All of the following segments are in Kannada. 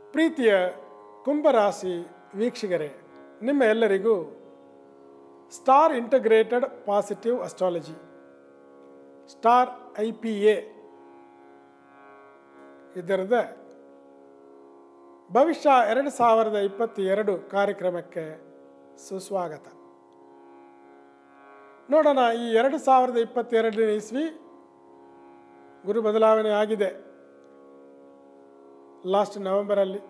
ಪ್ರೀತಿಯ ಕುಂಭರಾಶಿ ವೀಕ್ಷಕರೇ ನಿಮ್ಮ ಎಲ್ಲರಿಗೂ star integrated positive astrology star I P A ಇದರದ ಭವಿಷ್ಯ ಎರಡು ಸಾವಿರದ ಇಪ್ಪತ್ತೆರಡು ಕಾರ್ಯಕ್ರಮಕ್ಕೆ ಸುಸ್ವಾಗತ ನೋಡೋಣ ಈ ಎರಡು ಸಾವಿರದ ಇಪ್ಪತ್ತೆರಡನೇ ಇಸ್ವಿ ಗುರು ಬದಲಾವಣೆ ಆಗಿದೆ ಲಾಸ್ಟ್ ನವೆಂಬರಲ್ಲಿ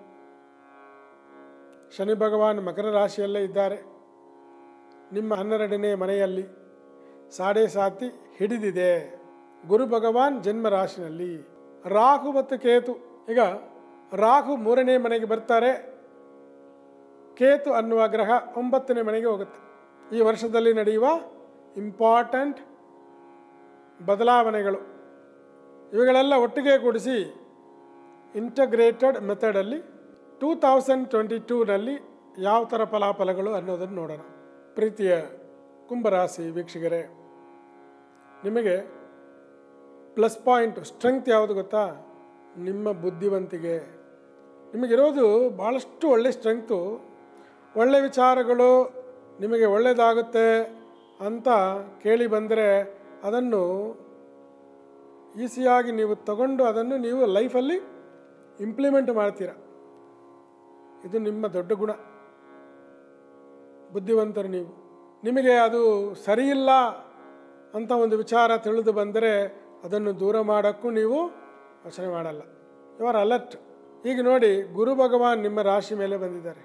ಶನಿ ಭಗವಾನ್ ಮಕರ ರಾಶಿಯಲ್ಲೇ ಇದ್ದಾರೆ ನಿಮ್ಮ ಹನ್ನೆರಡನೇ ಮನೆಯಲ್ಲಿ ಸಾಡೆ ಸಾತಿ ಹಿಡಿದಿದೆ ಗುರು ಭಗವಾನ್ ಜನ್ಮ ರಾಶಿನಲ್ಲಿ ರಾಹು ಮತ್ತು ಕೇತು ಈಗ ರಾಹು ಮೂರನೇ ಮನೆಗೆ ಬರ್ತಾರೆ ಕೇತು ಅನ್ನುವ ಗ್ರಹ ಒಂಬತ್ತನೇ ಮನೆಗೆ ಹೋಗುತ್ತೆ ಈ ವರ್ಷದಲ್ಲಿ ನಡೆಯುವ ಇಂಪಾರ್ಟೆಂಟ್ ಬದಲಾವಣೆಗಳು ಇವುಗಳೆಲ್ಲ ಒಟ್ಟಿಗೆ ಕೂಡಿಸಿ ಇಂಟಗ್ರೇಟೆಡ್ ಮೆಥಡಲ್ಲಿ ಟೂ ತೌಸಂಡ್ ಟ್ವೆಂಟಿ ಟೂನಲ್ಲಿ ಯಾವ ಥರ ಫಲಾಫಲಗಳು ಅನ್ನೋದನ್ನು ನೋಡೋಣ ಪ್ರೀತಿಯ ಕುಂಭರಾಶಿ ವೀಕ್ಷಕರೇ ನಿಮಗೆ ಪ್ಲಸ್ ಪಾಯಿಂಟ್ ಸ್ಟ್ರೆಂಗ್ತ್ ಯಾವುದು ಗೊತ್ತಾ ನಿಮ್ಮ ಬುದ್ಧಿವಂತಿಗೆ ನಿಮಗಿರೋದು ಭಾಳಷ್ಟು ಒಳ್ಳೆ ಸ್ಟ್ರೆಂಗ್ತು ಒಳ್ಳೆ ವಿಚಾರಗಳು ನಿಮಗೆ ಒಳ್ಳೆಯದಾಗುತ್ತೆ ಅಂತ ಕೇಳಿ ಬಂದರೆ ಅದನ್ನು ಈಸಿಯಾಗಿ ನೀವು ತಗೊಂಡು ಅದನ್ನು ನೀವು ಲೈಫಲ್ಲಿ ಇಂಪ್ಲಿಮೆಂಟ್ ಮಾಡ್ತೀರ ಇದು ನಿಮ್ಮ ದೊಡ್ಡ ಗುಣ ಬುದ್ಧಿವಂತರು ನೀವು ನಿಮಗೆ ಅದು ಸರಿಯಿಲ್ಲ ಅಂತ ಒಂದು ವಿಚಾರ ತಿಳಿದು ಬಂದರೆ ಅದನ್ನು ದೂರ ಮಾಡೋಕ್ಕೂ ನೀವು ಯೋಚನೆ ಮಾಡಲ್ಲ ಯು ಆರ್ ಅಲರ್ಟ್ ಈಗ ನೋಡಿ ಗುರು ಭಗವಾನ್ ನಿಮ್ಮ ರಾಶಿ ಮೇಲೆ ಬಂದಿದ್ದಾರೆ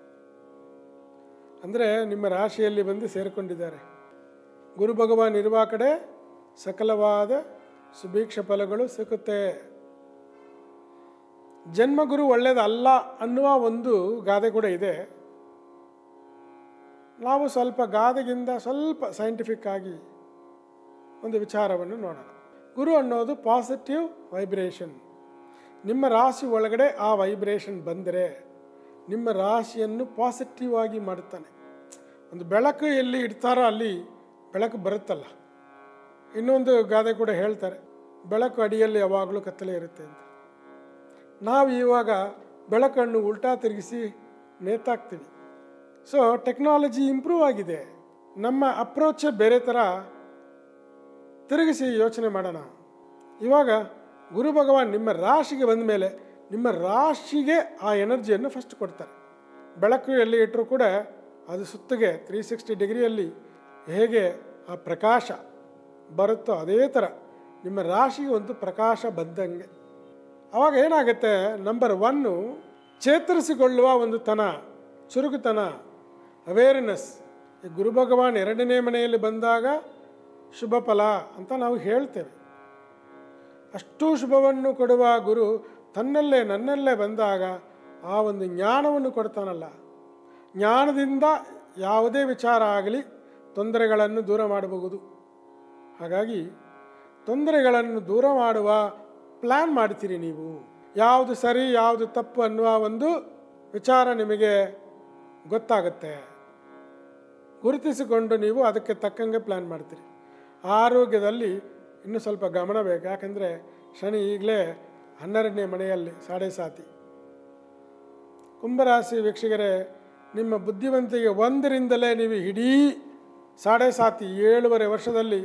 ಅಂದರೆ ನಿಮ್ಮ ರಾಶಿಯಲ್ಲಿ ಬಂದು ಸೇರಿಕೊಂಡಿದ್ದಾರೆ ಗುರು ಭಗವಾನ್ ಇರುವ ಕಡೆ ಸಕಲವಾದ ಸುಭೀಕ್ಷ ಫಲಗಳು ಸಿಗುತ್ತೆ ಜನ್ಮಗುರು ಒಳ್ಳೆಯದಲ್ಲ ಅನ್ನುವ ಒಂದು ಗಾದೆ ಕೂಡ ಇದೆ ನಾವು ಸ್ವಲ್ಪ ಗಾದೆಗಿಂತ ಸ್ವಲ್ಪ ಸೈಂಟಿಫಿಕ್ ಆಗಿ ಒಂದು ವಿಚಾರವನ್ನು ನೋಡೋಣ ಗುರು ಅನ್ನೋದು ಪಾಸಿಟಿವ್ ವೈಬ್ರೇಷನ್ ನಿಮ್ಮ ರಾಶಿ ಒಳಗಡೆ ಆ ವೈಬ್ರೇಷನ್ ಬಂದರೆ ನಿಮ್ಮ ರಾಶಿಯನ್ನು ಪಾಸಿಟಿವ್ ಆಗಿ ಮಾಡುತ್ತಾನೆ ಒಂದು ಬೆಳಕು ಎಲ್ಲಿ ಇಡ್ತಾರೋ ಅಲ್ಲಿ ಬೆಳಕು ಬರುತ್ತಲ್ಲ ಇನ್ನೊಂದು ಗಾದೆ ಕೂಡ ಹೇಳ್ತಾರೆ ಬೆಳಕು ಅಡಿಯಲ್ಲಿ ಯಾವಾಗಲೂ ಕತ್ತಲೆ ಇರುತ್ತೆ ಅಂತ ನಾವು ಇವಾಗ ಬೆಳಕನ್ನು ಉಲ್ಟಾ ತಿರುಗಿಸಿ ನೇತಾಕ್ತೀವಿ ಸೊ ಟೆಕ್ನಾಲಜಿ ಇಂಪ್ರೂವ್ ಆಗಿದೆ ನಮ್ಮ ಅಪ್ರೋಚೇ ಬೇರೆ ಥರ ತಿರುಗಿಸಿ ಯೋಚನೆ ಮಾಡೋಣ ಇವಾಗ ಗುರು ಭಗವಾನ್ ನಿಮ್ಮ ರಾಶಿಗೆ ಬಂದ ಮೇಲೆ ನಿಮ್ಮ ರಾಶಿಗೆ ಆ ಎನರ್ಜಿಯನ್ನು ಫಸ್ಟ್ ಕೊಡ್ತಾರೆ ಬೆಳಕು ಎಲ್ಲಿ ಇಟ್ಟರೂ ಕೂಡ ಅದು ಸುತ್ತಿಗೆ ತ್ರೀ ಸಿಕ್ಸ್ಟಿ ಡಿಗ್ರಿಯಲ್ಲಿ ಹೇಗೆ ಆ ಪ್ರಕಾಶ ಬರುತ್ತೋ ಅದೇ ಥರ ನಿಮ್ಮ ರಾಶಿಗೆ ಒಂದು ಪ್ರಕಾಶ ಬಂದಂಗೆ ಆವಾಗ ಏನಾಗುತ್ತೆ ನಂಬರ್ ಒನ್ನು ಚೇತರಿಸಿಕೊಳ್ಳುವ ಒಂದು ತನ ಚುರುಕುತನ ಅವೇರ್ನೆಸ್ ಈ ಗುರು ಭಗವಾನ್ ಎರಡನೇ ಮನೆಯಲ್ಲಿ ಬಂದಾಗ ಶುಭ ಫಲ ಅಂತ ನಾವು ಹೇಳ್ತೇವೆ ಅಷ್ಟು ಶುಭವನ್ನು ಕೊಡುವ ಗುರು ತನ್ನಲ್ಲೇ ನನ್ನಲ್ಲೇ ಬಂದಾಗ ಆ ಒಂದು ಜ್ಞಾನವನ್ನು ಕೊಡ್ತಾನಲ್ಲ ಜ್ಞಾನದಿಂದ ಯಾವುದೇ ವಿಚಾರ ಆಗಲಿ ತೊಂದರೆಗಳನ್ನು ದೂರ ಮಾಡಬಹುದು ಹಾಗಾಗಿ ತೊಂದರೆಗಳನ್ನು ದೂರ ಮಾಡುವ ಪ್ಲ್ಯಾನ್ ಮಾಡ್ತೀರಿ ನೀವು ಯಾವುದು ಸರಿ ಯಾವುದು ತಪ್ಪು ಅನ್ನುವ ಒಂದು ವಿಚಾರ ನಿಮಗೆ ಗೊತ್ತಾಗುತ್ತೆ ಗುರುತಿಸಿಕೊಂಡು ನೀವು ಅದಕ್ಕೆ ತಕ್ಕಂಗೆ ಪ್ಲ್ಯಾನ್ ಮಾಡ್ತೀರಿ ಆರೋಗ್ಯದಲ್ಲಿ ಇನ್ನೂ ಸ್ವಲ್ಪ ಗಮನ ಬೇಕು ಯಾಕಂದರೆ ಶನಿ ಈಗಲೇ ಹನ್ನೆರಡನೇ ಮನೆಯಲ್ಲಿ ಸಾಡೆ ಸಾತಿ ಕುಂಭರಾಶಿ ವೀಕ್ಷಕರೇ ನಿಮ್ಮ ಬುದ್ಧಿವಂತಿಗೆ ಒಂದರಿಂದಲೇ ನೀವು ಇಡೀ ಸಾಡೆ ಸಾತಿ ಏಳುವರೆ ವರ್ಷದಲ್ಲಿ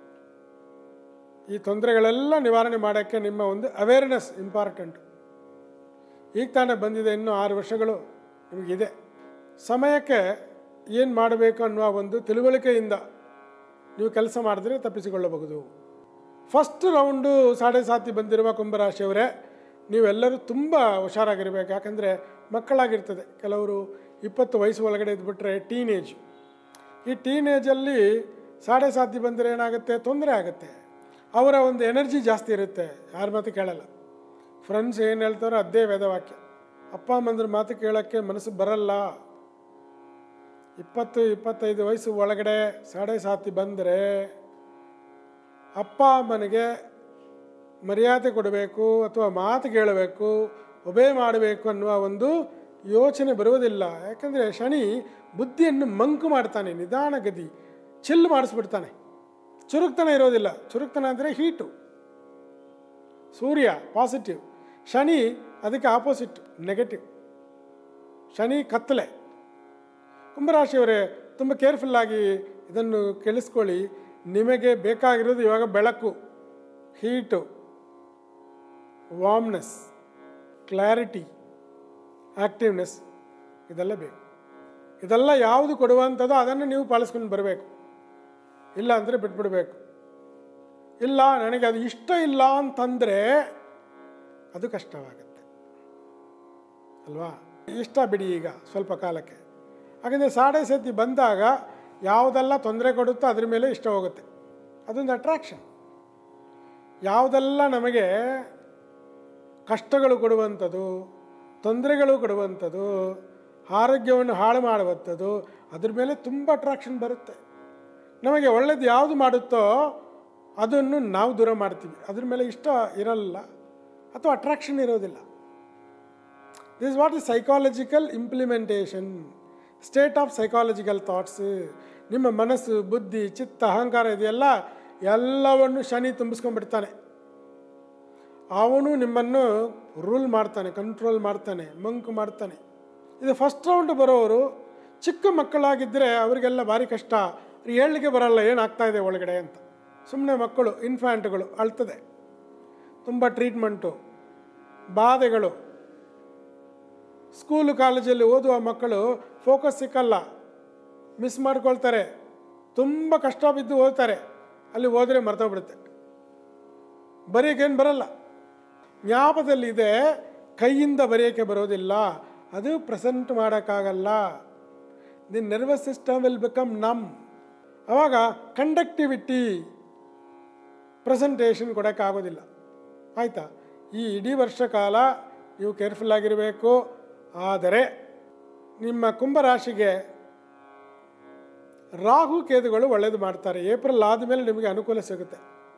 ಈ ತೊಂದರೆಗಳೆಲ್ಲ ನಿವಾರಣೆ ಮಾಡೋಕ್ಕೆ ನಿಮ್ಮ ಒಂದು ಅವೇರ್ನೆಸ್ ಇಂಪಾರ್ಟೆಂಟ್ ಈಗ ತಾನೇ ಬಂದಿದೆ ಇನ್ನೂ ಆರು ವರ್ಷಗಳು ನಿಮಗಿದೆ ಸಮಯಕ್ಕೆ ಏನು ಮಾಡಬೇಕು ಅನ್ನುವ ಒಂದು ತಿಳುವಳಿಕೆಯಿಂದ ನೀವು ಕೆಲಸ ಮಾಡಿದ್ರೆ ತಪ್ಪಿಸಿಕೊಳ್ಳಬಹುದು ಫಸ್ಟ್ ರೌಂಡು ಸಾಡೆ ಸಾತಿ ಬಂದಿರುವ ಕುಂಭರಾಶಿಯವರೇ ನೀವೆಲ್ಲರೂ ತುಂಬ ಹುಷಾರಾಗಿರ್ಬೇಕು ಯಾಕಂದರೆ ಮಕ್ಕಳಾಗಿರ್ತದೆ ಕೆಲವರು ಇಪ್ಪತ್ತು ವಯಸ್ಸು ಒಳಗಡೆ ಇದ್ಬಿಟ್ರೆ ಟೀನೇಜ್ ಈ ಟೀನೇಜಲ್ಲಿ ಸಾಡೆ ಸಾತಿ ಬಂದರೆ ಏನಾಗುತ್ತೆ ತೊಂದರೆ ಆಗುತ್ತೆ ಅವರ ಒಂದು ಎನರ್ಜಿ ಜಾಸ್ತಿ ಇರುತ್ತೆ ಯಾರ ಮಾತು ಕೇಳಲ್ಲ ಫ್ರೆಂಡ್ಸ್ ಏನು ಹೇಳ್ತಾರೋ ಅದೇ ವೇದವಾಕ್ಯ ಅಪ್ಪ ಅಮ್ಮಂದ್ರ ಮಾತು ಕೇಳೋಕ್ಕೆ ಮನಸ್ಸು ಬರಲ್ಲ ಇಪ್ಪತ್ತು ಇಪ್ಪತ್ತೈದು ವಯಸ್ಸು ಒಳಗಡೆ ಸಾಡೆ ಸಾತಿ ಬಂದರೆ ಅಪ್ಪ ಅಮ್ಮನಿಗೆ ಮರ್ಯಾದೆ ಕೊಡಬೇಕು ಅಥವಾ ಮಾತು ಕೇಳಬೇಕು ಒಬೇ ಮಾಡಬೇಕು ಅನ್ನುವ ಒಂದು ಯೋಚನೆ ಬರುವುದಿಲ್ಲ ಯಾಕಂದರೆ ಶನಿ ಬುದ್ಧಿಯನ್ನು ಮಂಕು ಮಾಡ್ತಾನೆ ನಿಧಾನ ಗತಿ ಚಿಲ್ಲು ಮಾಡಿಸ್ಬಿಡ್ತಾನೆ ಚುರುಕ್ತನ ಇರೋದಿಲ್ಲ ಚುರುಕ್ತನ ಅಂದರೆ ಹೀಟು ಸೂರ್ಯ ಪಾಸಿಟಿವ್ ಶನಿ ಅದಕ್ಕೆ ಆಪೋಸಿಟ್ ನೆಗೆಟಿವ್ ಶನಿ ಕತ್ತಲೆ ಕುಂಭರಾಶಿಯವರೇ ತುಂಬ ಕೇರ್ಫುಲ್ಲಾಗಿ ಇದನ್ನು ಕೇಳಿಸ್ಕೊಳ್ಳಿ ನಿಮಗೆ ಬೇಕಾಗಿರೋದು ಇವಾಗ ಬೆಳಕು ಹೀಟು ವಾಮ್ನೆಸ್ ಕ್ಲಾರಿಟಿ ಆ್ಯಕ್ಟಿವ್ನೆಸ್ ಇದೆಲ್ಲ ಬೇಕು ಇದೆಲ್ಲ ಯಾವುದು ಕೊಡುವಂಥದ್ದೋ ಅದನ್ನು ನೀವು ಪಾಲಿಸ್ಕೊಂಡು ಬರಬೇಕು ಇಲ್ಲ ಅಂದರೆ ಬಿಟ್ಬಿಡಬೇಕು ಇಲ್ಲ ನನಗೆ ಅದು ಇಷ್ಟ ಇಲ್ಲ ಅಂತಂದರೆ ಅದು ಕಷ್ಟವಾಗುತ್ತೆ ಅಲ್ವಾ ಇಷ್ಟ ಬಿಡಿ ಈಗ ಸ್ವಲ್ಪ ಕಾಲಕ್ಕೆ ಹಾಗಾದರೆ ಸಾಡೆ ಸತಿ ಬಂದಾಗ ಯಾವುದೆಲ್ಲ ತೊಂದರೆ ಕೊಡುತ್ತೋ ಅದ್ರ ಮೇಲೆ ಇಷ್ಟ ಹೋಗುತ್ತೆ ಅದೊಂದು ಅಟ್ರಾಕ್ಷನ್ ಯಾವುದೆಲ್ಲ ನಮಗೆ ಕಷ್ಟಗಳು ಕೊಡುವಂಥದ್ದು ತೊಂದರೆಗಳು ಕೊಡುವಂಥದ್ದು ಆರೋಗ್ಯವನ್ನು ಹಾಳು ಮಾಡುವಂಥದ್ದು ಅದ್ರ ಮೇಲೆ ತುಂಬ ಅಟ್ರಾಕ್ಷನ್ ಬರುತ್ತೆ ನಮಗೆ ಒಳ್ಳೇದು ಯಾವುದು ಮಾಡುತ್ತೋ ಅದನ್ನು ನಾವು ದೂರ ಮಾಡ್ತೀವಿ ಅದ್ರ ಮೇಲೆ ಇಷ್ಟ ಇರಲ್ಲ ಅಥವಾ ಅಟ್ರಾಕ್ಷನ್ ಇರೋದಿಲ್ಲ this what is psychological implementation state of psychological thoughts ನಿಮ್ಮ ಮನಸ್ಸು ಬುದ್ಧಿ ಚಿತ್ತ ಅಹಂಕಾರ ಇದೆಲ್ಲ ಎಲ್ಲವನ್ನು ಶನಿ ತುಂಬಿಸ್ಕೊಂಡ್ಬಿಡ್ತಾನೆ ಅವನು ನಿಮ್ಮನ್ನು ರೂಲ್ ಮಾಡ್ತಾನೆ ಕಂಟ್ರೋಲ್ ಮಾಡ್ತಾನೆ ಮಂಕು ಮಾಡ್ತಾನೆ ಇದು ಫಸ್ಟ್ ರೌಂಡ್ ಬರೋರು ಚಿಕ್ಕ ಮಕ್ಕಳಾಗಿದ್ದರೆ ಅವರಿಗೆಲ್ಲ ಭಾರಿ ಕಷ್ಟ ಹೇಳಲಿಕ್ಕೆ ಬರಲ್ಲ ಏನಾಗ್ತಾ ಇದೆ ಒಳಗಡೆ ಅಂತ ಸುಮ್ಮನೆ ಮಕ್ಕಳು ಇನ್ಫ್ಯಾಂಟ್ಗಳು ಅಳ್ತದೆ ತುಂಬ ಟ್ರೀಟ್ಮೆಂಟು ಬಾಧೆಗಳು ಸ್ಕೂಲು ಕಾಲೇಜಲ್ಲಿ ಓದುವ ಮಕ್ಕಳು ಫೋಕಸ್ ಸಿಕ್ಕಲ್ಲ ಮಿಸ್ ಮಾಡ್ಕೊಳ್ತಾರೆ ತುಂಬ ಕಷ್ಟ ಬಿದ್ದು ಓದ್ತಾರೆ ಅಲ್ಲಿ ಹೋದರೆ ಮರ್ತೋಗ್ಬಿಡುತ್ತೆ ಬರೆಯೋಕ್ಕೇನು ಬರಲ್ಲ ಜ್ಞಾಪಕದಲ್ಲಿದೆ ಕೈಯಿಂದ ಬರೆಯೋಕ್ಕೆ ಬರೋದಿಲ್ಲ ಅದು ಪ್ರೆಸೆಂಟ್ ಮಾಡೋಕ್ಕಾಗಲ್ಲ the nervous system will become numb ಆವಾಗ ಕಂಡಕ್ಟಿವಿಟಿ ಪ್ರೆಸೆಂಟೇಷನ್ ಕೊಡೋಕ್ಕಾಗೋದಿಲ್ಲ ಆಯಿತಾ ಈ ಇಡೀ ವರ್ಷ ಕಾಲ ನೀವು ಕೇರ್ಫುಲ್ ಆಗಿರಬೇಕು ಆದರೆ ನಿಮ್ಮ ಕುಂಭರಾಶಿಗೆ ರಾಹು ಕೇದುಗಳು ಒಳ್ಳೇದು ಮಾಡ್ತಾರೆ ಏಪ್ರಿಲ್ ಆದಮೇಲೆ ನಿಮಗೆ ಅನುಕೂಲ ಸಿಗುತ್ತೆ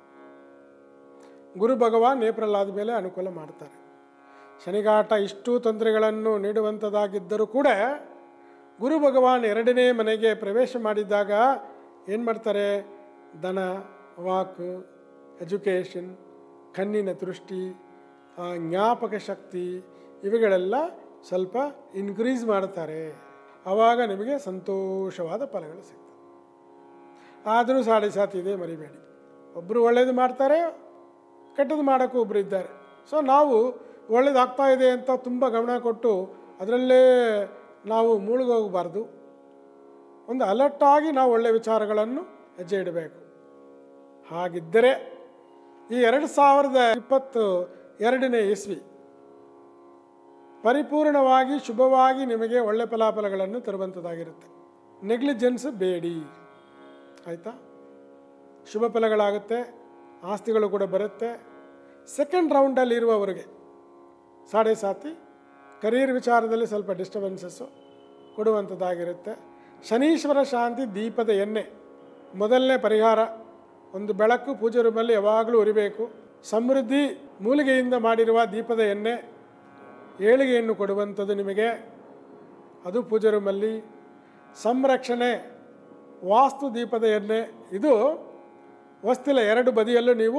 ಗುರು ಭಗವಾನ್ ಏಪ್ರಿಲ್ ಆದಮೇಲೆ ಅನುಕೂಲ ಮಾಡ್ತಾರೆ ಶನಿಗಾಟ ಇಷ್ಟು ತೊಂದರೆಗಳನ್ನು ನೀಡುವಂಥದ್ದಾಗಿದ್ದರೂ ಕೂಡ ಗುರು ಭಗವಾನ್ ಎರಡನೇ ಮನೆಗೆ ಪ್ರವೇಶ ಮಾಡಿದ್ದಾಗ ಏನು ಮಾಡ್ತಾರೆ ಧನ ವಾಕ್ ಎಜುಕೇಷನ್ ಕಣ್ಣಿನ ದೃಷ್ಟಿ ಆ, ಜ್ಞಾಪಕ ಶಕ್ತಿ ಇವುಗಳೆಲ್ಲ ಸ್ವಲ್ಪ ಇನ್ಕ್ರೀಸ್ ಮಾಡ್ತಾರೆ ಆವಾಗ ನಿಮಗೆ ಸಂತೋಷವಾದ ಫಲಗಳು ಸಿಗ್ತವೆ ಆದರೂ ಸಾಡೆ ಸಾತಿ ಇದೆ ಮರಿಬೇಡಿ ಒಬ್ಬರು ಒಳ್ಳೇದು ಮಾಡ್ತಾರೆ ಕೆಟ್ಟದ್ದು ಮಾಡೋಕ್ಕೂ ಒಬ್ಬರು ಇದ್ದಾರೆ ಸೊ ನಾವು ಒಳ್ಳೇದಾಗ್ತಾ ಇದೆ ಅಂತ ತುಂಬ ಗಮನ ಕೊಟ್ಟು ಅದರಲ್ಲೇ ನಾವು ಮುಳುಗೋಗಬಾರ್ದು ಒಂದು ಅಲರ್ಟಾಗಿ ನಾವು ಒಳ್ಳೆಯ ವಿಚಾರಗಳನ್ನು ಹೆಜ್ಜೆ ಇಡಬೇಕು ಹಾಗಿದ್ದರೆ ಈ ಎರಡು ಸಾವಿರದ ಇಪ್ಪತ್ತು ಎರಡನೇ ಇಸ್ವಿ ಪರಿಪೂರ್ಣವಾಗಿ ಶುಭವಾಗಿ ನಿಮಗೆ ಒಳ್ಳೆ ಫಲಾಫಲಗಳನ್ನು ತರುವಂಥದ್ದಾಗಿರುತ್ತೆ ನೆಗ್ಲಿಜೆನ್ಸ್ ಬೇಡಿ ಆಯಿತಾ ಶುಭ ಫಲಗಳಾಗುತ್ತೆ ಆಸ್ತಿಗಳು ಕೂಡ ಬರುತ್ತೆ ಸೆಕೆಂಡ್ ರೌಂಡಲ್ಲಿ ಇರುವವರಿಗೆ ಸಾಡೆ ಸಾತಿ ಕರಿಯರ್ ವಿಚಾರದಲ್ಲಿ ಸ್ವಲ್ಪ ಡಿಸ್ಟರ್ಬೆನ್ಸಸ್ಸು ಕೊಡುವಂಥದ್ದಾಗಿರುತ್ತೆ ಶನೀಶ್ವರ ಶಾಂತಿ ದೀಪದ ಎಣ್ಣೆ ಮೊದಲನೇ ಪರಿಹಾರ ಒಂದು ಬೆಳಕು ಪೂಜೆ ರೂಮಲ್ಲಿ ಯಾವಾಗಲೂ ಉರಿಬೇಕು ಸಮೃದ್ಧಿ ಮೂಲಿಗೆಯಿಂದ ಮಾಡಿರುವ ದೀಪದ ಎಣ್ಣೆ ಏಳಿಗೆಯನ್ನು ಕೊಡುವಂಥದ್ದು ನಿಮಗೆ ಅದು ಪೂಜೆ ರೂಮಲ್ಲಿ ಸಂರಕ್ಷಣೆ ವಾಸ್ತು ದೀಪದ ಎಣ್ಣೆ ಇದು ವಸ್ತಿಲ ಎರಡು ಬದಿಯಲ್ಲೂ ನೀವು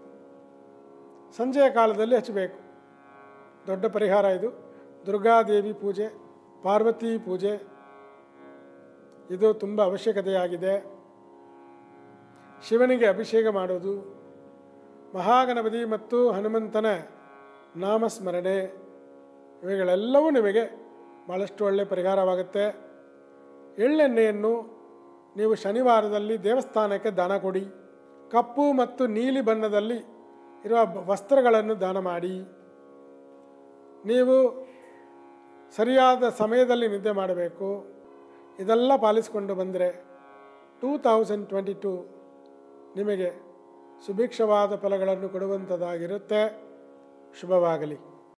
ಸಂಜೆಯ ಕಾಲದಲ್ಲಿ ಹಚ್ಚಬೇಕು ದೊಡ್ಡ ಪರಿಹಾರ ಇದು ದುರ್ಗಾದೇವಿ ಪೂಜೆ ಪಾರ್ವತಿ ಪೂಜೆ ಇದು ತುಂಬ ಅವಶ್ಯಕತೆಯಾಗಿದೆ ಶಿವನಿಗೆ ಅಭಿಷೇಕ ಮಾಡೋದು ಮಹಾಗಣಪತಿ ಮತ್ತು ಹನುಮಂತನ ನಾಮಸ್ಮರಣೆ ಇವುಗಳೆಲ್ಲವೂ ನಿಮಗೆ ಭಾಳಷ್ಟು ಒಳ್ಳೆಯ ಪರಿಹಾರವಾಗುತ್ತೆ ಎಳ್ಳೆಣ್ಣೆಯನ್ನು ನೀವು ಶನಿವಾರದಲ್ಲಿ ದೇವಸ್ಥಾನಕ್ಕೆ ದಾನ ಕೊಡಿ ಕಪ್ಪು ಮತ್ತು ನೀಲಿ ಬಣ್ಣದಲ್ಲಿ ಇರುವ ಬ- ವಸ್ತ್ರಗಳನ್ನು ದಾನ ಮಾಡಿ ನೀವು ಸರಿಯಾದ ಸಮಯದಲ್ಲಿ ನಿದ್ದೆ ಮಾಡಬೇಕು ಇದೆಲ್ಲ ಪಾಲಿಸಿಕೊಂಡು ಬಂದರೆ ಟೂ ತೌಸಂಡ್ ಟ್ವೆಂಟಿ ಟೂ ನಿಮಗೆ ಸುಭಿಕ್ಷವಾದ ಫಲಗಳನ್ನು ಕೊಡುವಂಥದ್ದಾಗಿರುತ್ತೆ ಶುಭವಾಗಲಿ